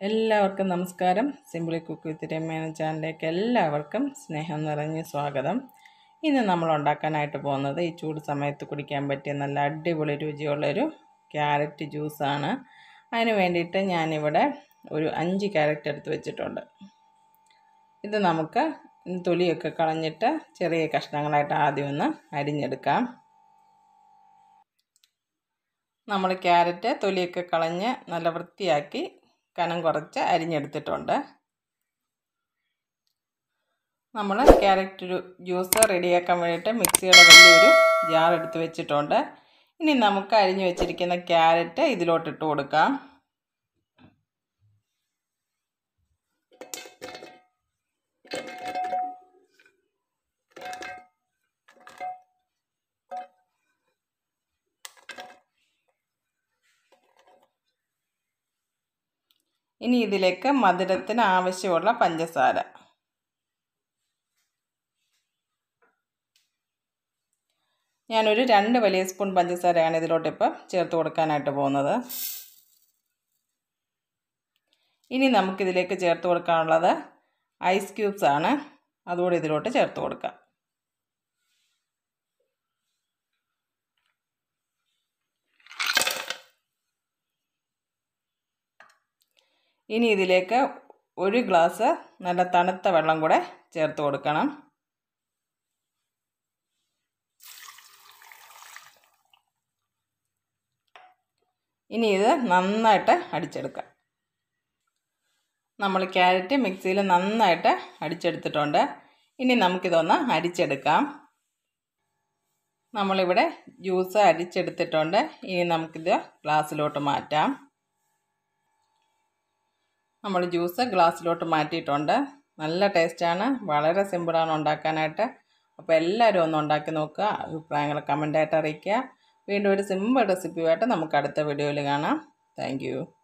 എല്ലാവർക്കും നമസ്കാരം simply cook with Ramya എന്ന ചാനലിലേക്ക് എല്ലാവർക്കും സ്നേഹം നിറഞ്ഞ സ്വാഗതം ഇന്ന് നമ്മൾ ഉണ്ടാക്കാനായിട്ട് പോകുന്നത് ഈ ചൂട് സമയത്ത് കുടിക്കാൻ പറ്റിയ നല്ല അടിപൊളി രുചിയുള്ളൊരു ക്യാരറ്റ് ജ്യൂസാണ് അതിന് വേണ്ടിയിട്ട് ഞാനിവിടെ ഒരു അഞ്ച് ക്യാരറ്റ് എടുത്ത് വെച്ചിട്ടുണ്ട് ഇത് നമുക്ക് തൊലിയൊക്കെ കളഞ്ഞിട്ട് ചെറിയ കഷ്ണങ്ങളായിട്ട് ആദ്യം ഒന്ന് അരിഞ്ഞെടുക്കാം നമ്മൾ ക്യാരറ്റ് തൊലിയൊക്കെ കളഞ്ഞ് നല്ല വൃത്തിയാക്കി കനം കുറച്ച് അരിഞ്ഞെടുത്തിട്ടുണ്ട് നമ്മൾ ക്യാരറ്റ് ജ്യൂസ് റെഡിയാക്കാൻ വേണ്ടിയിട്ട് മിക്സിയുടെ വലിയൊരു ജാർ എടുത്ത് വെച്ചിട്ടുണ്ട് ഇനി നമുക്ക് അരിഞ്ഞു വെച്ചിരിക്കുന്ന ക്യാരറ്റ് ഇതിലോട്ടിട്ട് കൊടുക്കാം ഇനി ഇതിലേക്ക് മധുരത്തിന് ആവശ്യമുള്ള പഞ്ചസാര ഞാനൊരു രണ്ട് വലിയ സ്പൂൺ പഞ്ചസാരയാണ് ഇതിലോട്ട് ഇപ്പം ചേർത്ത് കൊടുക്കാനായിട്ട് പോകുന്നത് ഇനി നമുക്കിതിലേക്ക് ചേർത്ത് കൊടുക്കാനുള്ളത് ഐസ് ക്യൂബ്സ് ആണ് അതുകൂടി ഇതിലോട്ട് ചേർത്ത് കൊടുക്കാം ഇനി ഇതിലേക്ക് ഒരു ഗ്ലാസ് നല്ല തണുത്ത വെള്ളം കൂടെ ചേർത്ത് കൊടുക്കണം ഇനി ഇത് നന്നായിട്ട് അടിച്ചെടുക്കാം നമ്മൾ ക്യാരറ്റ് മിക്സിയിൽ നന്നായിട്ട് അടിച്ചെടുത്തിട്ടുണ്ട് ഇനി നമുക്കിതൊന്ന് അരിച്ചെടുക്കാം നമ്മളിവിടെ ജ്യൂസ് അരിച്ചെടുത്തിട്ടുണ്ട് ഇനി നമുക്കിത് ഗ്ലാസ്സിലോട്ട് മാറ്റാം നമ്മൾ ജ്യൂസ് ഗ്ലാസ്സിലോട്ട് മാറ്റിയിട്ടുണ്ട് നല്ല ടേസ്റ്റാണ് വളരെ സിമ്പിളാണ് ഉണ്ടാക്കാനായിട്ട് അപ്പോൾ എല്ലാവരും ഒന്ന് ഉണ്ടാക്കി നോക്കുക അഭിപ്രായങ്ങൾ കമൻ്റായിട്ട് അറിയിക്കുക വീണ്ടും ഒരു സിമ്പിൾ റെസിപ്പിയുമായിട്ട് നമുക്ക് അടുത്ത വീഡിയോയിൽ കാണാം താങ്ക്